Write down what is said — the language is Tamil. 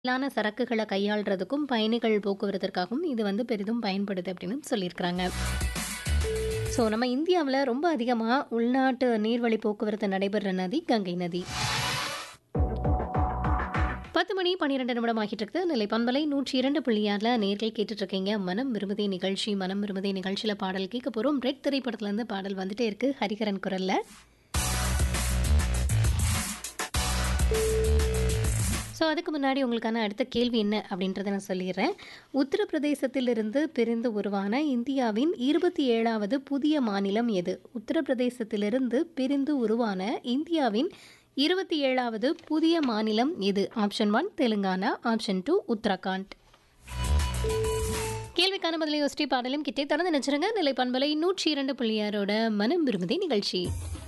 லான சரக்குகள கையாள்றதுக்கும், பயணிகள் போக்குவரத்திற்காகவும் இது வந்து பெரிதும் பயன்படுது அப்படின்னு சொல்லியிருக்கிறாங்க. ஸோ நம்ம இந்தியாவுல ரொம்ப அதிகமா உள்நாட்டு நீர்வழி போக்குவரத்து நடைபெற நதி கங்கை நதி. 10 மணி 12 நிமிடம் ஆகிட்டு இருக்குது. நிலை பண்பலை 102.6ல நேர்கள் கேட்டுட்டு இருக்கீங்க. மனம் விரும்புதே நிகழ்ச்சி. மனம் விரும்புதே நிகழ்ச்சியில பாடல் கேட்க போறோம். ரெட் திரைப்படத்துலேருந்து பாடல் வந்துட்டே இருக்கு ஹரிஹரன் குரல்ல. ஸோ அதுக்கு முன்னாடி உங்களுக்கான அடுத்த கேள்வி என்ன அப்படின்றத நான் சொல்லிடுறேன். உத்தரப்பிரதேசத்திலிருந்து பிரிந்து உருவான இந்தியாவின் 27வது புதிய மாநிலம் எது? உத்தரப்பிரதேசத்திலிருந்து பிரிந்து உருவான இந்தியாவின் 27வது புதிய மாநிலம் எது? Option 1 Telangana, option 2 Uttarakhand. கேள்விக்கான பதிலை யோசிச்சு பாடலும் கிட்டே தொடர்ந்து நினைச்சிருங்க. நிலை பண்பலை 102.6ஓட மனம் விரும்புதே நிகழ்ச்சி.